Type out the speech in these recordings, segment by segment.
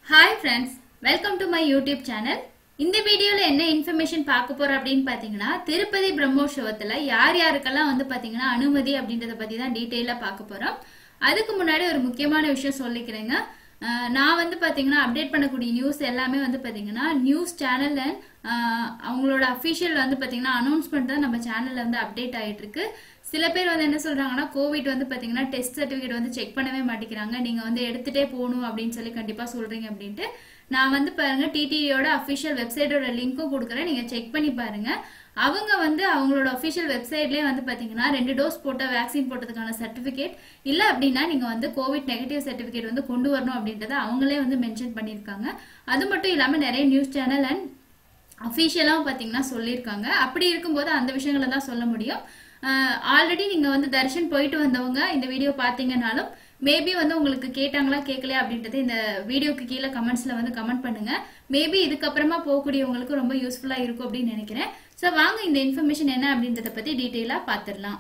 hi friends welcome to my YouTube channel இந்த வீடியோவில் என்ன இன்ஃபர்மேஷன் பார்க்க போறோம் அப்படின்னு பார்த்தீங்கன்னா திருப்பதி பிரம்மோற்சவத்தில் யார் யாருக்கெல்லாம் வந்து பார்த்தீங்கன்னா அனுமதி அப்படின்றத பற்றி தான் டீட்டெயிலாக பார்க்க போகிறோம் அதுக்கு முன்னாடி ஒரு முக்கியமான விஷயம் சொல்லிக்கிறேங்க அஹ் நான் வந்து பார்த்தீங்கன்னா அப்டேட் பண்ணக்கூடிய நியூஸ் எல்லாமே வந்து பார்த்தீங்கன்னா நியூஸ் சேனல் அண்ட் அவங்களோட அஃபிஷியல் வந்து பார்த்தீங்கன்னா அனௌன்ஸ்மெண்ட் தான் நம்ம சேனலில் வந்து அப்டேட் ஆகிட்டு இருக்கு சில பேர் வந்து என்ன சொல்றாங்கன்னா கோவிட் வந்து பாத்தீங்கன்னா டெஸ்ட் சர்டிஃபிகேட் வந்து செக் பண்ணவே மாட்டேங்கிறாங்க நீங்க வந்து எடுத்துட்டே போகணும் அப்படின்னு சொல்லி கண்டிப்பா சொல்றீங்க அப்படின்ட்டு நான் வந்து பாருங்க டிடியோட அஃபிஷியல் வெப்சைட்டோட லிங்க்கும் கொடுக்குறேன் நீங்க செக் பண்ணி பாருங்க அவங்க வந்து அவங்களோட அஃபிஷியல் வெப்சைட்லேயே வந்து பாத்தீங்கன்னா ரெண்டு டோஸ் போட்ட வேக்சின் போட்டதுக்கான சர்டிஃபிகேட் இல்ல அப்படின்னா நீங்க வந்து கோவிட் நெகட்டிவ் சர்டிஃபிகேட் வந்து கொண்டு வரணும் அப்படின்றத அவங்களே வந்து மென்ஷன் பண்ணியிருக்காங்க அது மட்டும் இல்லாம நிறைய நியூஸ் சேனல் அண்ட் அஃபிஷியலாகவும் பார்த்தீங்கன்னா சொல்லியிருக்காங்க அப்படி இருக்கும்போது அந்த விஷயங்களை தான் சொல்ல முடியும் ஆல்ரெடி நீங்கள் வந்து தர்ஷன் போயிட்டு வந்தவங்க இந்த வீடியோ பார்த்தீங்கன்னாலும் மேபி வந்து உங்களுக்கு கேட்டாங்களா கேட்கலையா அப்படின்றது இந்த வீடியோக்கு கீழே கமெண்ட்ஸில் வந்து கமெண்ட் பண்ணுங்க மேபி இதுக்கப்புறமா போகக்கூடியவங்களுக்கு ரொம்ப யூஸ்ஃபுல்லாக இருக்கும் அப்படின்னு நினைக்கிறேன் ஸோ வாங்க இந்த இன்ஃபர்மேஷன் என்ன அப்படின்றத பற்றி டீட்டெயிலாக பார்த்துடலாம்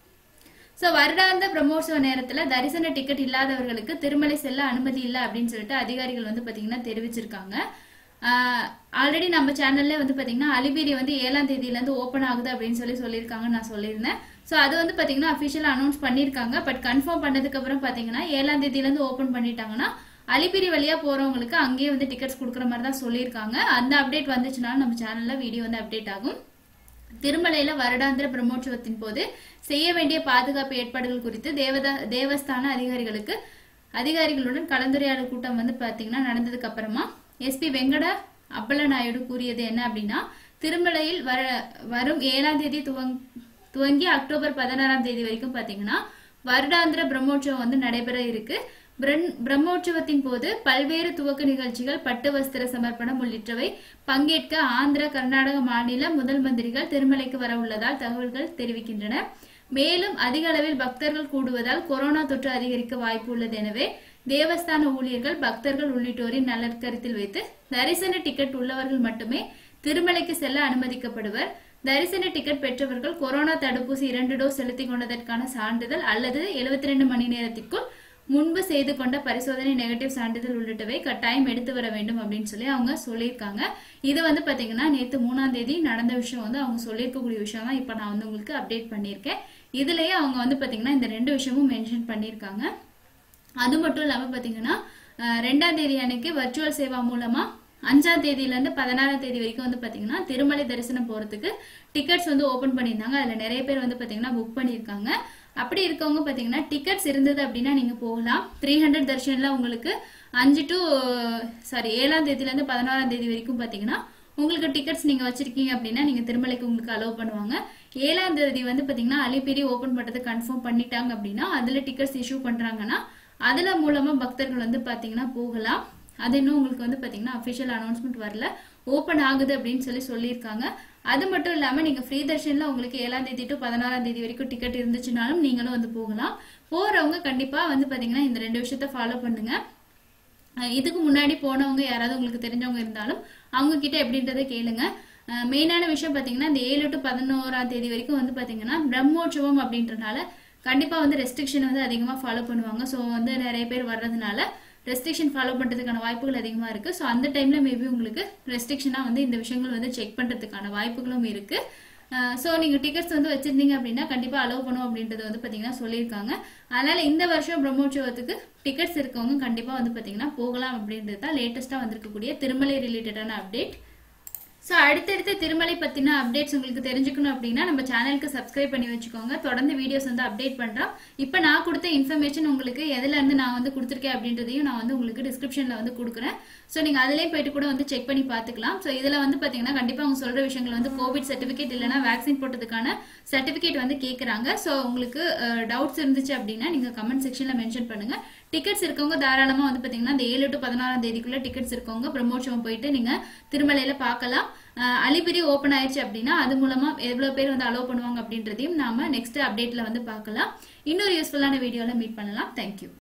ஸோ வருடாந்த பிரம்மோற்சவ நேரத்தில் தரிசன டிக்கெட் இல்லாதவர்களுக்கு திருமலை செல்ல அனுமதி இல்லை அப்படின்னு சொல்லிட்டு அதிகாரிகள் வந்து பார்த்தீங்கன்னா தெரிவிச்சிருக்காங்க ஆல்ரெடி நம்ம சேனல்ல வந்து பாத்தீங்கன்னா அலிபேரி வந்து ஏழாம் தேதியிலேருந்து ஓப்பன் ஆகுது அப்படின்னு சொல்லி சொல்லியிருக்காங்கன்னு நான் சொல்லியிருந்தேன் ஸோ அது வந்து பாத்தீங்கன்னா அஃபிஷியலாக அனௌன்ஸ் பண்ணியிருக்காங்க பட் கன்ஃபார்ம் பண்ணதுக்கு அப்புறம் பாத்தீங்கன்னா ஏழாம் தேதியிலேருந்து ஓப்பன் பண்ணிட்டாங்கன்னா அலிபிரி வழியா போறவங்களுக்கு அங்கேயே வந்து டிக்கெட்ஸ் கொடுக்குற மாதிரி தான் சொல்லியிருக்காங்க அந்த அப்டேட் வந்துச்சுனாலும் நம்ம சேனல்ல வீடியோ வந்து அப்டேட் ஆகும் திருமலையில வருடாந்திர பிரம்மோற்சவத்தின் போது செய்ய வேண்டிய பாதுகாப்பு ஏற்பாடுகள் குறித்து தேவதா தேவஸ்தான அதிகாரிகளுக்கு அதிகாரிகளுடன் கலந்துரையாடல் கூட்டம் வந்து பாத்தீங்கன்னா நடந்ததுக்கு அப்புறமா எஸ்பி வெங்கட அப்பல நாயுடு கூறியது என்ன அப்படின்னா திருமலையில் வர வரும் ஏழாம் தேதி துவங் துவங்கி அக்டோபர் பதினாறாம் தேதி வரைக்கும் பாத்தீங்கன்னா வருடாந்திர பிரம்மோற்சவம் வந்து நடைபெற இருக்கு பிரம்மோற்சவத்தின் போது பல்வேறு துவக்க நிகழ்ச்சிகள் பட்டு வஸ்திர சமர்ப்பணம் உள்ளிட்டவை பங்கேற்க ஆந்திர கர்நாடக மாநில முதல் மந்திரிகள் திருமலைக்கு வர உள்ளதால் தகவல்கள் தெரிவிக்கின்றன மேலும் அதிக அளவில் பக்தர்கள் கூடுவதால் கொரோனா தொற்று அதிகரிக்க வாய்ப்பு உள்ளது எனவே தேவஸ்தான ஊழியர்கள் பக்தர்கள் உள்ளிட்டோரின் நலன் கருத்தில் வைத்து தரிசன டிக்கெட் உள்ளவர்கள் மட்டுமே திருமலைக்கு செல்ல அனுமதிக்கப்படுவர் தரிசன டிக்கெட் பெற்றவர்கள் கொரோனா தடுப்பூசி இரண்டு டோஸ் செலுத்திக் கொண்டதற்கான சான்றிதழ் அல்லது எழுபத்தி ரெண்டு மணி நேரத்திற்குள் முன்பு செய்து கொண்ட பரிசோதனை நெகட்டிவ் சான்றிதழ் உள்ளிட்டவை கட்டாயம் எடுத்து வர வேண்டும் அப்படின்னு சொல்லி அவங்க சொல்லியிருக்காங்க இது வந்து பாத்தீங்கன்னா நேற்று மூணாம் தேதி நடந்த விஷயம் வந்து அவங்க சொல்லியிருக்கக்கூடிய விஷயம் தான் இப்போ நான் வந்து உங்களுக்கு அப்டேட் பண்ணியிருக்கேன் இதுலயே அவங்க வந்து பாத்தீங்கன்னா இந்த ரெண்டு விஷயமும் மென்ஷன் பண்ணியிருக்காங்க அது மட்டும் இல்லாமல் பார்த்தீங்கன்னா ரெண்டாம் தேதி அன்னைக்கு வர்ச்சுவல் சேவா மூலமா அஞ்சாம் தேதியிலேருந்து பதினாறாம் தேதி வரைக்கும் வந்து பார்த்தீங்கன்னா திருமலை தரிசனம் போகிறதுக்கு டிக்கெட்ஸ் வந்து ஓப்பன் பண்ணியிருந்தாங்க அதில் நிறைய பேர் வந்து பார்த்தீங்கன்னா புக் பண்ணியிருக்காங்க அப்படி இருக்கவங்க பார்த்தீங்கன்னா டிக்கெட்ஸ் இருந்தது அப்படின்னா நீங்கள் போகலாம் த்ரீ ஹண்ட்ரட் தர்ஷனில் உங்களுக்கு அஞ்சு டு சாரி ஏழாம் தேதியிலேருந்து பதினாறாம் தேதி வரைக்கும் பார்த்தீங்கன்னா உங்களுக்கு டிக்கெட்ஸ் நீங்கள் வச்சிருக்கீங்க அப்படின்னா நீங்கள் திருமலைக்கு உங்களுக்கு அலோவ் பண்ணுவாங்க ஏழாம் தேதி வந்து பார்த்தீங்கன்னா அலிபேரி ஓப்பன் பண்ணுறது கன்ஃபார்ம் பண்ணிட்டாங்க அப்படின்னா அதில் டிக்கெட்ஸ் இஷ்யூ பண்ணுறாங்கன்னா அதுல மூலமா பக்தர்கள் வந்து பாத்தீங்கன்னா போகலாம் அது இன்னும் உங்களுக்கு வந்து பாத்தீங்கன்னா அபிஷியல் அனௌன்ஸ்மெண்ட் வரல ஓப்பன் ஆகுது அப்படின்னு சொல்லி சொல்லியிருக்காங்க அது மட்டும் இல்லாம நீங்க ஃப்ரீ தர்ஷன்ல உங்களுக்கு ஏழாம் தேதி டு பதினாறாம் தேதி வரைக்கும் டிக்கெட் இருந்துச்சுனாலும் நீங்களும் வந்து போகலாம் போறவங்க கண்டிப்பா வந்து பாத்தீங்கன்னா இந்த ரெண்டு விஷயத்த ஃபாலோ பண்ணுங்க இதுக்கு முன்னாடி போனவங்க யாராவது உங்களுக்கு தெரிஞ்சவங்க இருந்தாலும் அவங்க கிட்ட எப்படின்றத கேளுங்க மெயினான விஷயம் பாத்தீங்கன்னா இந்த ஏழு டு பதினோராம் தேதி வரைக்கும் வந்து பாத்தீங்கன்னா பிரம்மோற்சவம் அப்படின்றனால கண்டிப்பா வந்து ரெஸ்ட்ரிக்ஷன் வந்து அதிகமா ஃபாலோ பண்ணுவாங்க ஸோ வந்து நிறைய பேர் வர்றதுனால ரெஸ்ட்ரிக்ஷன் ஃபாலோ பண்றதுக்கான வாய்ப்புகள் அதிகமா இருக்கு ஸோ அந்த டைம்ல மேபி உங்களுக்கு ரெஸ்ட்ரிக்ஷனா வந்து இந்த விஷயங்கள் வந்து செக் பண்றதுக்கான வாய்ப்புகளும் இருக்கு ஸோ நீங்க டிக்கெட்ஸ் வந்து வச்சிருந்தீங்க அப்படின்னா கண்டிப்பா அலோவ் பண்ணும் அப்படின்றது வந்து பாத்தீங்கன்னா சொல்லியிருக்காங்க அதனால இந்த வருஷம் பிரம்மோற்சவத்துக்கு டிக்கெட்ஸ் இருக்கவங்க கண்டிப்பா வந்து பாத்தீங்கன்னா போகலாம் அப்படின்றது தான் லேட்டஸ்டா வந்திருக்கக்கூடிய திருமலை ரிலேட்டடான அப்டேட் ஸோ அடுத்தடுத்து திருமலை பற்றின அப்டேட்ஸ் உங்களுக்கு தெரிஞ்சுக்கணும் அப்படின்னா நம்ம சேனலுக்கு சப்ஸ்கிரைப் பண்ணி வச்சுக்கோங்க தொடர்ந்து வீடியோஸ் வந்து அப்டேட் பண்ணுறோம் இப்போ நான் கொடுத்த இன்ஃபர்மேஷன் உங்களுக்கு எதுலேருந்து நான் வந்து கொடுத்துருக்கேன் அப்படின்றதையும் நான் வந்து உங்களுக்கு டிஸ்கிரிப்ஷனில் வந்து கொடுக்குறேன் ஸோ நீங்கள் அதிலே போயிட்டு கூட வந்து செக் பண்ணி பார்த்துக்கலாம் ஸோ இதில் வந்து பார்த்தீங்கன்னா கண்டிப்பாக அவங்க சொல்கிற விஷயங்கள் வந்து கோவிட் சர்டிஃபிகேட் இல்லைனா வேக்சின் போட்டதுக்கான சர்டிஃபிகேட் வந்து கேட்குறாங்க ஸோ உங்களுக்கு டவுட்ஸ் இருந்துச்சு அப்படின்னா நீங்கள் கமெண்ட் செக்ஷனில் மென்ஷன் பண்ணுங்கள் டிக்கெட்ஸ் இருக்கவங்க தாராளமாக வந்து பார்த்தீங்கன்னா இந்த ஏழு டு பதினாறாம் தேதிக்குள்ள டிக்கெட்ஸ் இருக்கவங்க பிரம்மோற்சவம் போயிட்டு நீங்கள் திருமலையில் பார்க்கலாம் அலிபிரி ஓப்பன் ஆயிடுச்சு அப்படின்னா அது மூலமா எவ்வளவு பேர் வந்து அலோவ் பண்ணுவாங்க அப்படின்றதையும் நாம நெக்ஸ்ட் அப்டேட்ல வந்து பார்க்கலாம் இன்னொரு யூஸ்ஃபுல்லான வீடியோல மீட் பண்ணலாம் தேங்க்யூ